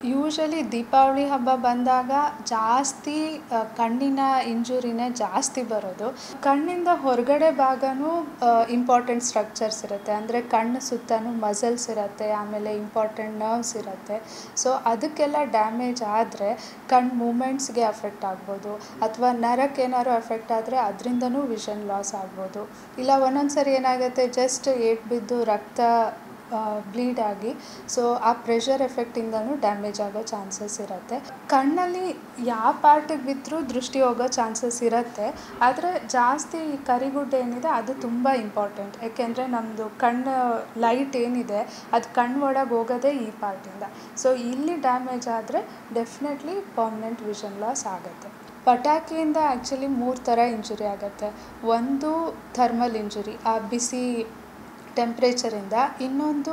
usually Deepavali ಹಬ್ಬ ಬಂದಾಗ ಜಾಸ್ತಿ ಕಣ್ಣಿನ ಇಂಜುರಿನೇ ಜಾಸ್ತಿ ಬರೋದು ಕಣ್ಣಿಂದ ಹೊರಗಡೆ ಭಾಗನೂ ಇಂಪಾರ್ಟೆಂಟ್ ಸ್ಟ್ರಕ್ಚರ್ಸ್ ಇರುತ್ತೆ ಅಂದರೆ ಕಣ್ಣು ಸುತ್ತಲೂ ಮಸಲ್ಸ್ ಇರುತ್ತೆ ಆಮೇಲೆ ಇಂಪಾರ್ಟೆಂಟ್ ನರ್ವ್ಸ್ ಇರುತ್ತೆ ಸೊ ಅದಕ್ಕೆಲ್ಲ ಡ್ಯಾಮೇಜ್ ಆದರೆ ಕಣ್ಣು ಮೂಮೆಂಟ್ಸ್ಗೆ ಅಫೆಕ್ಟ್ ಆಗ್ಬೋದು ಅಥವಾ ನರಕ್ಕೆ ಏನಾದ್ರು ಎಫೆಕ್ಟ್ ಆದರೆ ಅದರಿಂದನೂ ವಿಷನ್ ಲಾಸ್ ಆಗ್ಬೋದು ಇಲ್ಲ ಒಂದೊಂದು ಸರಿ ಏನಾಗುತ್ತೆ ಜಸ್ಟ್ ಏಟು ಬಿದ್ದು ರಕ್ತ ಬ್ಲೀಡ್ ಆಗಿ ಸೊ ಆ ಪ್ರೆಷರ್ ಎಫೆಕ್ಟಿಂದನೂ ಡ್ಯಾಮೇಜ್ ಆಗೋ ಚಾನ್ಸಸ್ ಇರುತ್ತೆ ಕಣ್ಣಲ್ಲಿ ಯಾವ ಪಾರ್ಟಿಗೆ ಬಿದ್ದರೂ ದೃಷ್ಟಿ ಹೋಗೋ ಚಾನ್ಸಸ್ ಇರುತ್ತೆ ಆದರೆ ಜಾಸ್ತಿ ಈ ಕರಿಗುಡ್ಡೆ ಏನಿದೆ ಅದು ತುಂಬ ಇಂಪಾರ್ಟೆಂಟ್ ಯಾಕೆಂದರೆ ನಮ್ಮದು ಕಣ್ಣು ಲೈಟ್ ಏನಿದೆ ಅದು ಕಣ್ಣು ಒಳಗೆ ಹೋಗೋದೇ ಈ ಪಾರ್ಟಿಂದ ಸೊ ಇಲ್ಲಿ ಡ್ಯಾಮೇಜ್ ಆದರೆ ಡೆಫಿನೆಟ್ಲಿ ಪರ್ಮನೆಂಟ್ ವಿಷನ್ ಲಾಸ್ ಆಗುತ್ತೆ ಪಟಾಕಿಯಿಂದ ಆ್ಯಕ್ಚುಲಿ ಮೂರು ಥರ ಇಂಜುರಿ ಆಗುತ್ತೆ ಒಂದು ಥರ್ಮಲ್ ಇಂಜುರಿ ಆ ಬಿಸಿ ಟೆಂಪ್ರೇಚರಿಂದ ಇನ್ನೊಂದು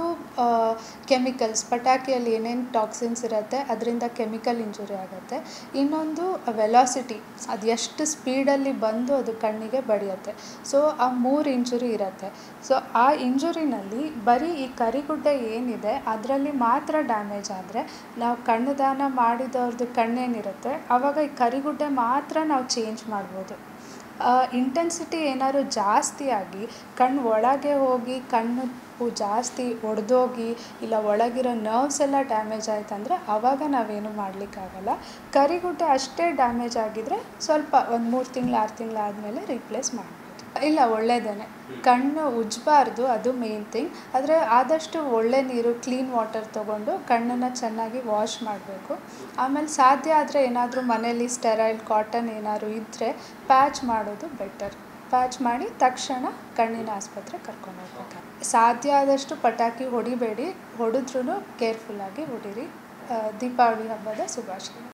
ಕೆಮಿಕಲ್ಸ್ ಪಟಾಕಿಯಲ್ಲಿ ಏನೇನು ಟಾಕ್ಸಿನ್ಸ್ ಇರುತ್ತೆ ಅದರಿಂದ ಕೆಮಿಕಲ್ ಇಂಜುರಿ ಆಗುತ್ತೆ ಇನ್ನೊಂದು ವೆಲಾಸಿಟಿ ಅದು ಎಷ್ಟು ಸ್ಪೀಡಲ್ಲಿ ಬಂದು ಅದು ಕಣ್ಣಿಗೆ ಬಡಿಯುತ್ತೆ ಸೊ ಆ ಮೂರು ಇಂಜುರಿ ಇರುತ್ತೆ ಸೊ ಆ ಇಂಜುರಿನಲ್ಲಿ ಬರೀ ಈ ಕರಿಗುಡ್ಡೆ ಏನಿದೆ ಅದರಲ್ಲಿ ಮಾತ್ರ ಡ್ಯಾಮೇಜ್ ಆದರೆ ನಾವು ಕಣ್ಣು ದಾನ ಮಾಡಿದವ್ರದ್ದು ಕಣ್ಣೇನಿರುತ್ತೆ ಆವಾಗ ಈ ಕರಿಗುಡ್ಡೆ ಮಾತ್ರ ನಾವು ಚೇಂಜ್ ಮಾಡ್ಬೋದು ಇಂಟೆನ್ಸಿಟಿ ಏನಾದ್ರು ಜಾಸ್ತಿ ಆಗಿ ಕಣ್ಣು ಒಳಗೆ ಹೋಗಿ ಕಣ್ಣು ಜಾಸ್ತಿ ಒಡೆದೋಗಿ ಇಲ್ಲ ಒಳಗಿರೋ ನರ್ವ್ಸ್ ಎಲ್ಲ ಡ್ಯಾಮೇಜ್ ಆಯ್ತಂದರೆ ಆವಾಗ ನಾವೇನು ಮಾಡಲಿಕ್ಕಾಗಲ್ಲ ಕರಿಗುಡ್ಡೆ ಅಷ್ಟೇ ಡ್ಯಾಮೇಜ್ ಆಗಿದ್ರೆ ಸ್ವಲ್ಪ ಒಂದು ಮೂರು ತಿಂಗಳು ಆರು ತಿಂಗಳು ಆದಮೇಲೆ ರೀಪ್ಲೇಸ್ ಮಾಡ್ಬೋದು ಇಲ್ಲ ಒಳ್ಳೆಯದೇ ಕಣ್ಣು ಉಜ್ಜಬಾರ್ದು ಅದು ಮೇನ್ ಥಿಂಗ್ ಆದರೆ ಆದಷ್ಟು ಒಳ್ಳೆ ನೀರು ಕ್ಲೀನ್ ವಾಟರ್ ತೊಗೊಂಡು ಕಣ್ಣನ್ನು ಚೆನ್ನಾಗಿ ವಾಶ್ ಮಾಡಬೇಕು ಆಮೇಲೆ ಸಾಧ್ಯ ಆದರೆ ಏನಾದರೂ ಮನೇಲಿ ಸ್ಟೆರೈಲ್ ಕಾಟನ್ ಏನಾದ್ರು ಇದ್ದರೆ ಪ್ಯಾಚ್ ಮಾಡೋದು ಬೆಟರ್ ಪ್ಯಾಚ್ ಮಾಡಿ ತಕ್ಷಣ ಕಣ್ಣಿನ ಆಸ್ಪತ್ರೆಗೆ ಕರ್ಕೊಂಡು ಹೋಗ್ಬೇಕು ಸಾಧ್ಯ ಆದಷ್ಟು ಪಟಾಕಿ ಹೊಡಿಬೇಡಿ ಹೊಡೆದ್ರೂ ಕೇರ್ಫುಲ್ಲಾಗಿ ಹೊಡೀರಿ ದೀಪಾವಳಿ ಹಬ್ಬದ ಶುಭಾಶಯ